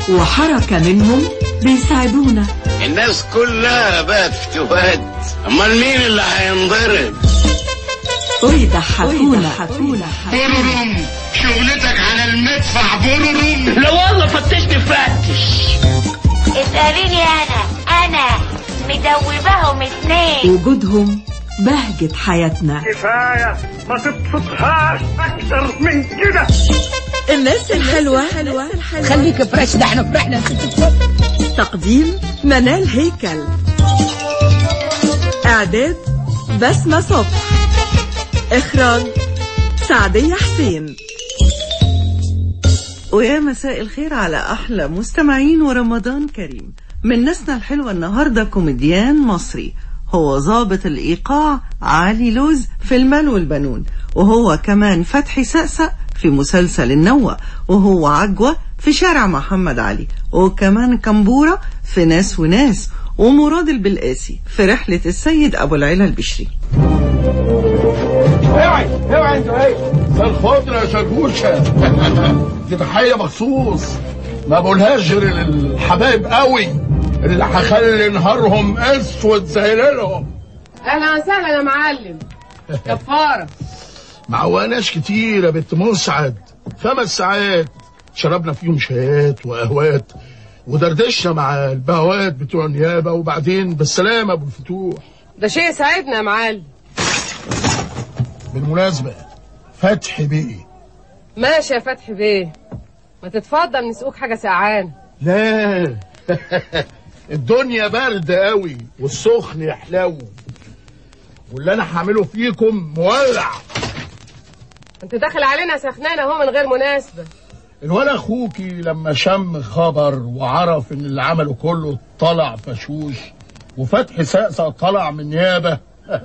وحركة منهم بيساعدونا الناس كلها بقت فتوات امال مين اللي هينضرب ويضحكونا بورورم شغلتك على المدفع بورورم لا والله فتشني فتش اسأليني أنا أنا مدوباهم اتنين وجودهم بهجة حياتنا كفاية ما تبسطهاش أكتر من كده الناس الحلوة خليك فريش ده احنا فرحنا تقديم منال هيكل إعداد بسمة صبح إخراج سعدية حسين ويا مساء الخير على أحلى مستمعين ورمضان كريم من ناسنا الحلوة النهاردة كوميديان مصري هو ضابط الإيقاع علي لوز في المال والبنون وهو كمان فتحي سقسق في مسلسل النوة وهو عجوة في شارع محمد علي وكمان كمبورة في ناس وناس ومراد البلقاسي في رحلة السيد أبو العلا البشري اوعي اوعي انت ايه الخضرة يا شربوشة دي تحية مخصوص ما بقولهاش غير للحبايب قوي اللي هخلي نهارهم اسود زي ليلهم اهلا وسهلا يا معلم كفاره معواناش كتير يا بنت مسعد خمس ساعات شربنا فيهم شايات وقهوات ودردشنا مع البهوات بتوع النيابة وبعدين بالسلامة ابو الفتوح ده شيء يسعدنا يا معلم بالمناسبة فتحي بيه ماشي يا فتحي بيه ما تتفضل نسقوك حاجه سقعان لا الدنيا برد قوي والسخن يحلو واللي انا هعمله فيكم مولع انت داخل علينا سخنان اهو من غير مناسبه الولا اخوكي لما شم خبر وعرف ان اللي عمله كله طلع فشوش وفتحي سقسق طلع من نيابه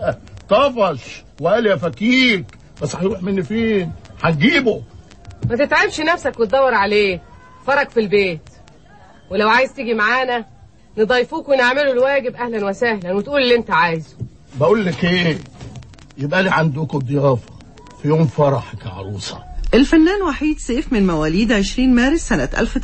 طفش وقال يا فكيك بس هيروح مني فين هتجيبه ما تتعبش نفسك وتدور عليه فرج في البيت ولو عايز تيجي معانا نضيفوك ونعمله الواجب اهلا وسهلا وتقول اللي انت عايزه بقول لك ايه يبقى لي عندكم ضيافه في يوم فرحك يا عروسه الفنان وحيد سيف من مواليد 20 مارس سنة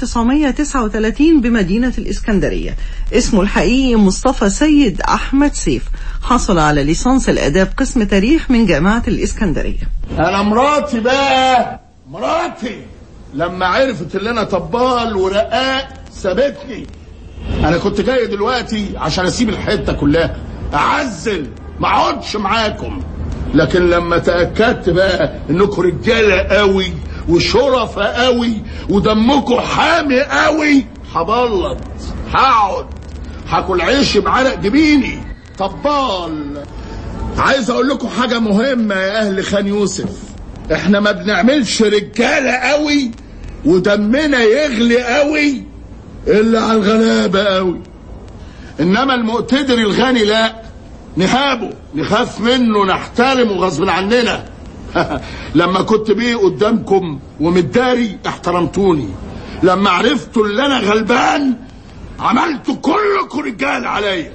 1939 بمدينة الإسكندرية اسمه الحقيقي مصطفى سيد أحمد سيف حصل على ليسانس الآداب قسم تاريخ من جامعة الإسكندرية انا مراتي بقى مراتي لما عرفت ان انا طبال ورقاق سابتني انا كنت جاي دلوقتي عشان اسيب الحته كلها اعزل ما اقعدش معاكم لكن لما تاكدت بقى انكم رجاله قوي وشرفة قوي ودمكم حامي قوي هبلط هقعد هاكل عيش بعرق جبيني طبال عايز اقول لكم حاجة مهمة يا اهل خان يوسف احنا ما بنعملش رجالة قوي ودمنا يغلي قوي الا على الغلابة قوي انما المقتدر الغني لا نهابه نخاف منه نحترمه غصب عننا لما كنت بيه قدامكم ومتداري احترمتوني لما عرفتوا اللي انا غلبان عملتوا كلكم رجال عليا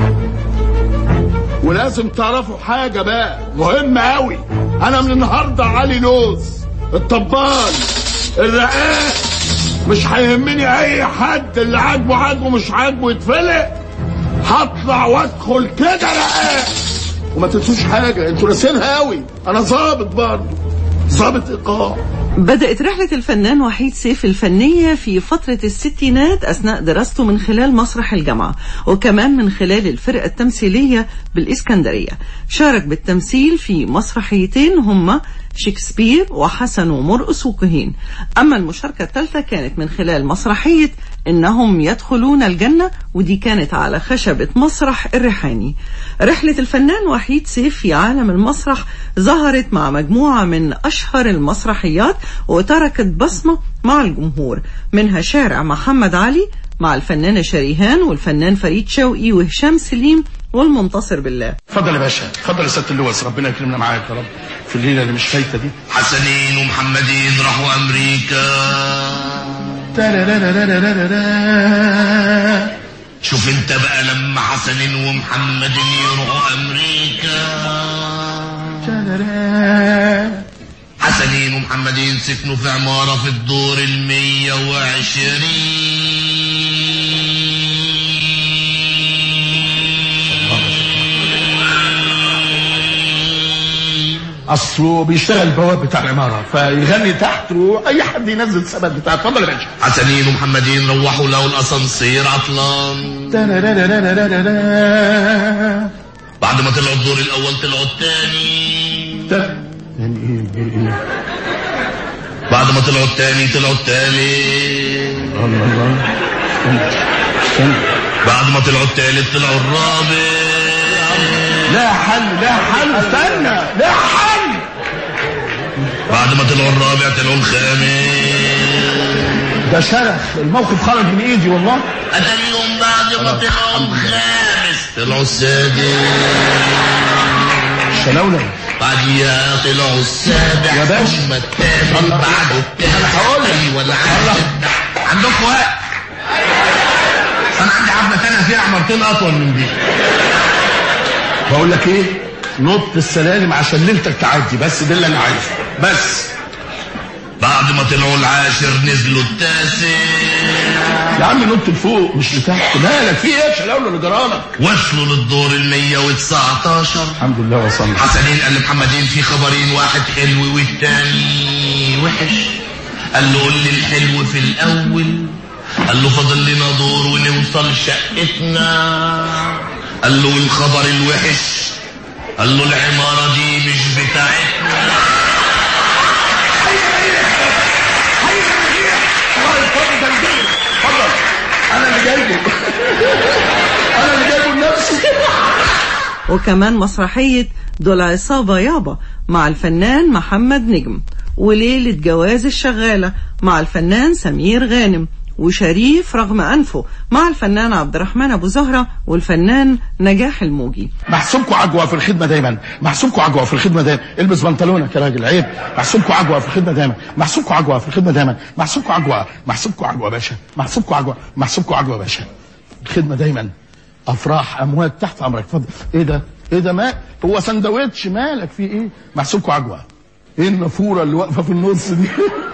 ولازم تعرفوا حاجة بقى مهمة قوي انا من النهاردة علي لوز الطبال الرقاق مش هيهمني اي حد اللي عاجبه عاجبه مش عاجبه يتفلق هطلع وادخل كده رقاق وما تنسوش حاجة انتوا ناسينها قوي انا ظابط برضه ظابط ايقاع بدأت رحلة الفنان وحيد سيف الفنية في فترة الستينات أثناء دراسته من خلال مسرح الجامعة وكمان من خلال الفرقة التمثيلية بالإسكندرية شارك بالتمثيل في مسرحيتين هما شكسبير وحسن ومرقس وكهين أما المشاركة الثالثة كانت من خلال مسرحية إنهم يدخلون الجنة ودي كانت على خشبة مسرح الريحاني رحلة الفنان وحيد سيف في عالم المسرح ظهرت مع مجموعة من أشهر المسرحيات وتركت بصمة مع الجمهور منها شارع محمد علي مع الفنانة شريهان والفنان فريد شوقي وهشام سليم والمنتصر بالله اتفضل يا باشا اتفضل يا سياده اللواء ربنا يكرمنا معاك يا رب في الليله اللي مش فايته دي حسنين ومحمدين راحوا امريكا شوف انت بقى لما حسنين ومحمدين يروحوا امريكا حسنين ومحمدين سكنوا في عمارة في الدور المية وعشرين اصله بيشتغل بواب بتاع العماره فيغني تحت واي حد ينزل الثبت بتاعه اتفضل يا باشا حسنين ومحمدين روحوا لقوا الاسانسير عطلان تارارارارارارا. بعد ما طلعوا الدور الاول طلعوا الثاني تا- يعني ايه ايه ايه بعد ما طلعوا الثاني طلعوا الثالث الله الله استنى استنى بعد ما طلعوا الثالث طلعوا الرابع لا حل لا حل استنى لا حل بعد ما طلعوا الرابع طلعوا الخامس ده شرخ الموقف خرج من ايدي والله اتاريهم بعد ما طلعوا الخامس طلعوا السادس شلولة بعديها طلعوا السابع يا باشا. ثم الثامن الله. بعد الثالث أنا هقول لك. ايوه العاشر عندكم وقت انا عندي حفله ثانيه فيها عمارتين اطول من دي بقول لك ايه نط السلالم عشان ليلتك تعدي بس ده اللي انا عايزه بس بعد ما طلعوا العاشر نزلوا التاسع يا عم نط لفوق مش لتحت مالك في ايه يا شلولة اللي جرالك وصلوا للدور ال 119 الحمد لله وصلنا حسنين قال لمحمدين في خبرين واحد حلو والتاني وحش قال له قول لي الحلو في الاول قال له فاضل لنا دور ونوصل شقتنا قال له والخبر الوحش قال له العمارة دي مش بتاعتنا اتفضل انا اللي جايبه انا اللي جايبه لنفسي وكمان مسرحية دول عصابة يابا مع الفنان محمد نجم وليلة جواز الشغالة مع الفنان سمير غانم وشريف رغم أنفه مع الفنان عبد الرحمن أبو زهرة والفنان نجاح الموجي محسوبكوا عجوه في الخدمه دايما محسوبكوا عجوه في الخدمه دايما البس بنطلونك يا راجل عيب محسوبكوا عجوه في الخدمه دايما محسوبكوا عجوه في الخدمه دايما محسوبكوا عجوه محسوبكوا عجوه يا باشا محسوبكوا عجوه محسوبكوا عجوه يا باشا الخدمه دايما افراح اموات تحت امرك اتفضل ايه ده ايه ده ما هو سندوتش مالك في ايه محسوبكوا عجوه ايه النافوره اللي واقفه في النص دي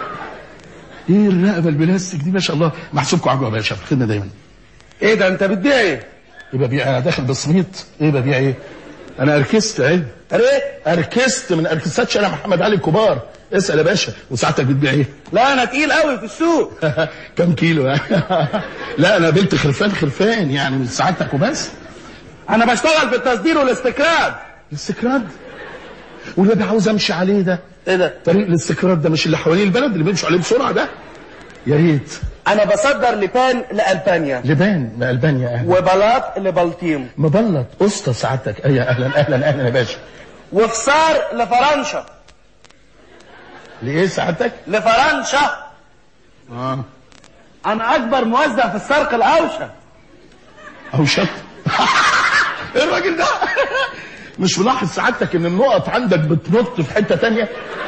ايه الرقبه البلاستيك دي ما شاء الله محسوبكوا عجوه يا باشا في الخدمه دايما ايه ده انت بتبيع ايه؟ ايه ببيع انا داخل بصميت ايه ببيع ايه انا اركست اهي ايه؟ اركست من اركستات شارع محمد علي الكبار اسال يا باشا وساعتك بتبيع ايه لا انا تقيل قوي في السوق كم كيلو يعني لا انا بنت خرفان خرفان يعني من سعادتك وبس انا بشتغل في التصدير والاستكراد الاستكراد والنبي عاوز امشي عليه ده ايه ده؟ طريق الاستكراد ده مش اللي حوالين البلد اللي بيمشوا عليه بسرعه ده يا ريت انا بصدر لبان لالبانيا لبان ما البانيا اهلا وبلاط لبلطيم مبلط اسطى سعادتك ايه اهلا اهلا اهلا يا باشا وفصار لفرنسا ليه سعادتك لفرنسا اه انا اكبر موزع في السرق الاوشك او شط ايه الراجل ده مش ملاحظ سعادتك ان النقط عندك بتنط في حته تانية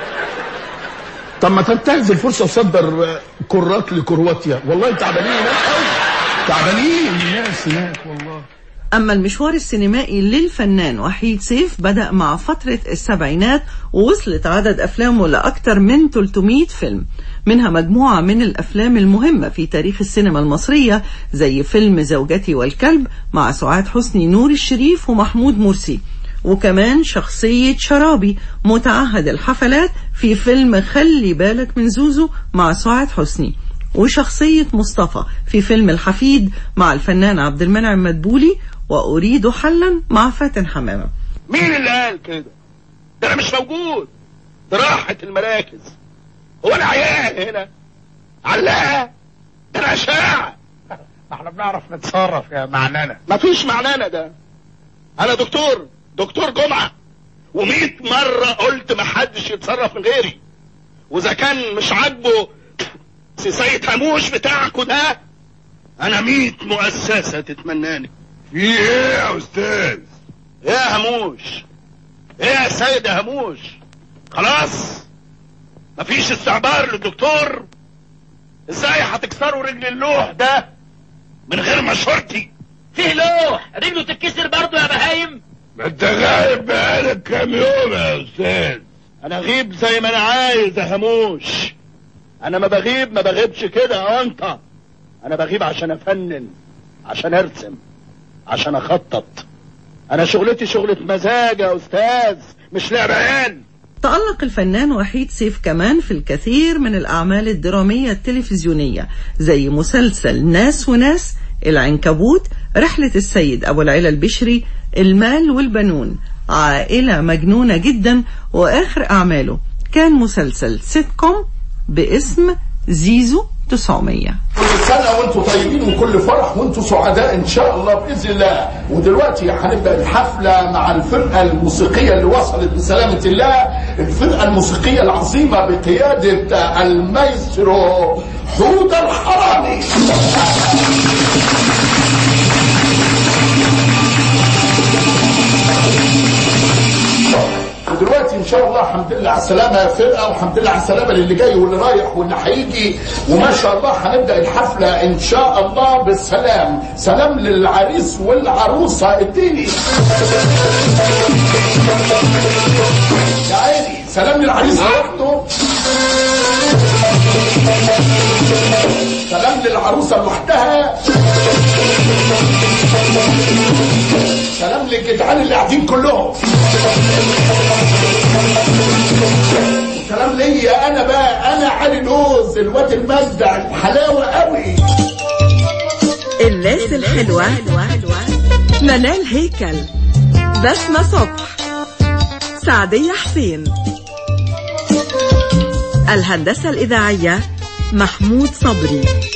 طب ما تنتهز الفرصه وصدر كرات لكرواتيا والله تعبانين هناك قوي تعبانين الناس هناك والله أما المشوار السينمائي للفنان وحيد سيف بدأ مع فترة السبعينات ووصلت عدد أفلامه لأكثر من 300 فيلم منها مجموعة من الأفلام المهمة في تاريخ السينما المصرية زي فيلم زوجتي والكلب مع سعاد حسني نور الشريف ومحمود مرسي وكمان شخصية شرابي متعهد الحفلات في فيلم خلي بالك من زوزو مع سعاد حسني وشخصية مصطفى في فيلم الحفيد مع الفنان عبد المنعم مدبولي وأريد حلا مع فاتن حمامة مين اللي قال كده ده انا مش موجود ده راحت المراكز هو انا عيان هنا علاء ده انا اشاعة احنا بنعرف نتصرف يا معنانا مفيش معنانا ده انا دكتور دكتور جمعة ومئة مرة قلت محدش يتصرف من غيري واذا كان مش عاجبه سيد هموش بتاعكوا ده انا مئة مؤسسة تتمناني في ايه يا استاذ ايه يا هموش ايه يا سيد يا هموش خلاص مفيش استعبار للدكتور ازاي هتكسروا رجل اللوح ده من غير مشورتي فيه لوح رجله تتكسر برضه يا بهايم ما انت غايب بقالك كام يوم يا استاذ انا اغيب زي ما انا عايز يا هموش انا ما بغيب ما بغيبش كده يا انت انا بغيب عشان افنن عشان ارسم عشان اخطط انا شغلتي شغلة مزاج يا استاذ مش لعب عيال تألق الفنان وحيد سيف كمان في الكثير من الأعمال الدرامية التلفزيونية زي مسلسل ناس وناس العنكبوت رحلة السيد أبو العلا البشري المال والبنون عائلة مجنونة جدا وآخر أعماله كان مسلسل سيت كوم باسم زيزو 900 كل سنة وانتم طيبين وكل فرح وانتم سعداء ان شاء الله باذن الله ودلوقتي هنبدا الحفله مع الفرقه الموسيقيه اللي وصلت بسلامه الله الفرقه الموسيقيه العظيمه بقياده المايسترو حوده الحرامي ودلوقتي ان شاء الله الحمد لله على السلامه يا فرقه والحمد لله على السلامه للي جاي واللي رايح واللي هيجي وما شاء الله هنبدا الحفله ان شاء الله بالسلام سلام للعريس والعروسه اديني يا عيني سلام للعريس لوحده سلام للعروسه لوحدها سلام للجدعان اللي قاعدين كلهم سلام ليا انا بقى انا علي لوز الواد المجدع الحلاوه قوي الناس الحلوة منال هيكل بسمة صبح سعدية حسين الهندسة الإذاعية محمود صبري